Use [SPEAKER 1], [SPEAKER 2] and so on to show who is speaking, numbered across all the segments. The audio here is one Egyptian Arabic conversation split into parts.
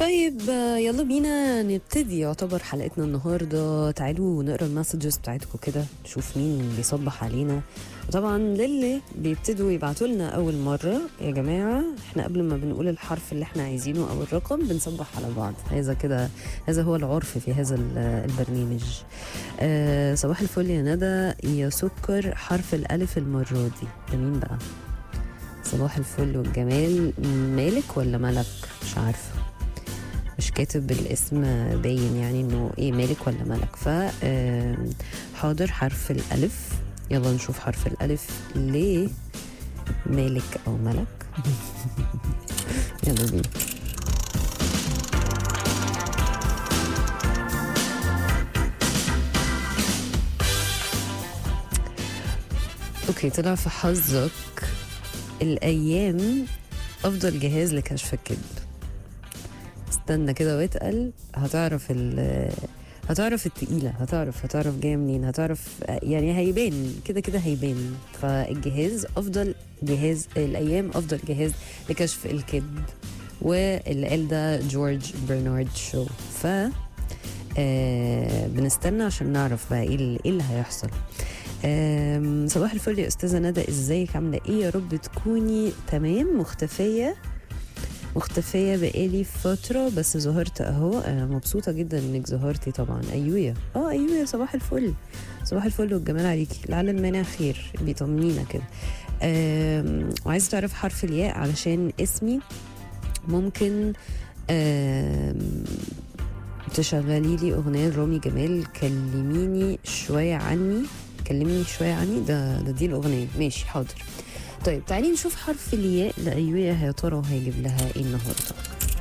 [SPEAKER 1] طيب آه، يلا بينا نبتدي يعتبر حلقتنا النهارده تعالوا نقرا المسجز بتاعتكم كده نشوف مين بيصبح علينا وطبعا للي بيبتدوا يبعتوا لنا اول مره يا جماعه احنا قبل ما بنقول الحرف اللي احنا عايزينه او الرقم بنصبح على بعض هذا كده هذا هو العرف في هذا ال- البرنامج آه صباح الفل يا ندى يا سكر حرف الالف المره دي ده مين بقى صباح الفل والجمال مالك ولا ملك مش عارفه مش كاتب الاسم باين يعني انه ايه مالك ولا ملك ف آم، حاضر حرف الالف يلا نشوف حرف الالف ليه مالك او ملك يلا بينا اوكي طلع في حظك الايام افضل جهاز لكشف الكذب استنى كده واتقل هتعرف ال هتعرف التقيلة هتعرف هتعرف جاية منين هتعرف يعني هيبان كده كده هيبان فالجهاز أفضل جهاز الأيام أفضل جهاز لكشف الكذب واللي قال ده جورج برنارد شو ف آه بنستنى عشان نعرف بقى ايه اللي, إيه اللي هيحصل آم، صباح الفل يا استاذه ندى ازيك عامله ايه يا رب تكوني تمام مختفيه مختفية بقالي فترة بس ظهرت اهو انا مبسوطة جدا انك ظهرتي طبعا ايويا اه ايويا صباح الفل صباح الفل والجمال عليكي لعل المانع خير بيطمنينا كده آم، وعايزة تعرف حرف الياء علشان اسمي ممكن آم، تشغلي لي اغنية رامي جمال كلميني شوية عني كلمني شوية عني ده ده دي الاغنية ماشي حاضر طيب تعالي نشوف حرف الياء لأيوية يا ترى وهيجيب لها ايه النهارده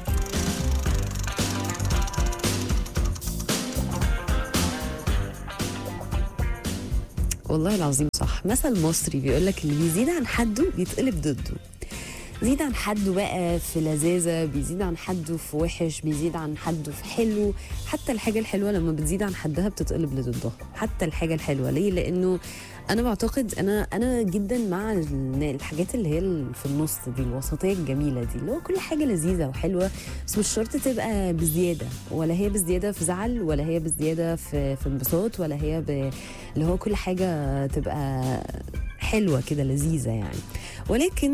[SPEAKER 1] والله العظيم صح مثل مصري بيقول لك اللي بيزيد عن حده بيتقلب ضده زيد عن حده بقى في لذاذة بيزيد عن حده في وحش بيزيد عن حده في حلو حتى الحاجة الحلوة لما بتزيد عن حدها بتتقلب لضدها حتى الحاجة الحلوة ليه لأنه أنا بعتقد أنا أنا جدا مع ال- الحاجات اللي هي ال- في النص دي الوسطية الجميلة دي اللي هو كل حاجة لذيذة وحلوة بس مش شرط تبقى بزيادة ولا هي بزيادة في زعل ولا هي بزيادة في في انبساط ولا هي ب... اللي هو كل حاجة تبقى حلوة كده لذيذة يعني ولكن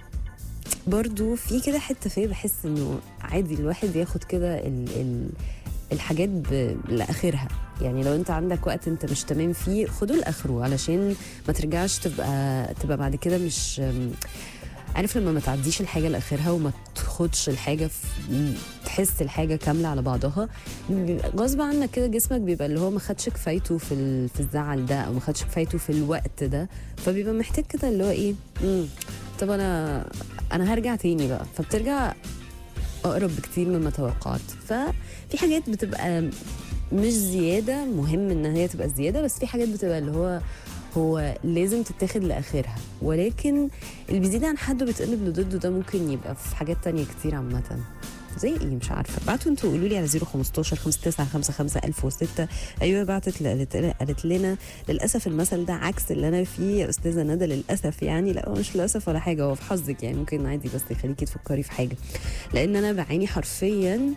[SPEAKER 1] برضو في كده حته فيا بحس انه عادي الواحد ياخد كده ال ال الحاجات ب- لاخرها يعني لو انت عندك وقت انت مش تمام فيه خده لاخره علشان ما ترجعش تبقى تبقى بعد كده مش عارف لما ما تعديش الحاجه لاخرها وما تاخدش الحاجه في تحس الحاجه كامله على بعضها بيبقى غصب عنك كده جسمك بيبقى اللي هو ما خدش كفايته في ال- في الزعل ده او ما خدش كفايته في الوقت ده فبيبقى محتاج كده اللي هو ايه مم. طب انا انا هرجع تاني بقى فبترجع اقرب بكتير مما توقعت ففي حاجات بتبقى مش زياده مهم ان هي تبقى زياده بس في حاجات بتبقى اللي هو هو لازم تتاخد لاخرها ولكن اللي بيزيد عن حده بيتقلب لضده ده ممكن يبقى في حاجات تانية كتير عامه زي ايه مش عارفه بعتوا انتوا قولوا لي على 015 5955 1006 ايوه بعتت قالت قالت لنا للاسف المثل ده عكس اللي انا فيه يا استاذه ندى للاسف يعني لا هو مش للاسف ولا حاجه هو في حظك يعني ممكن عادي بس يخليكي تفكري في حاجه لان انا بعاني حرفيا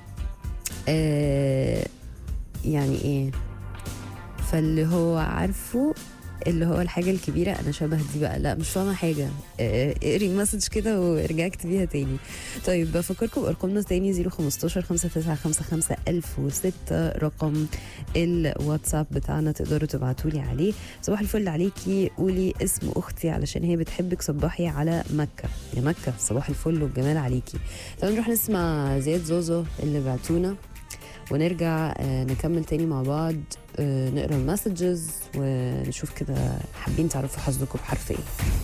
[SPEAKER 1] آه يعني ايه فاللي هو عارفه اللي هو الحاجة الكبيرة أنا شبه دي بقى لا مش فاهمة حاجة آه، اقري المسج كده وارجعي اكتبيها تاني طيب بفكركم بأرقامنا تاني 015 5955 1006 رقم الواتساب بتاعنا تقدروا تبعتوا لي عليه صباح الفل عليكي قولي اسم أختي علشان هي بتحبك صباحي على مكة يا مكة صباح الفل والجمال عليكي طب نروح نسمع زياد زوزو اللي بعتونا ونرجع آه، نكمل تاني مع بعض آه، نقرا المسجز ونشوف كده حابين تعرفوا حظكم بحرف ايه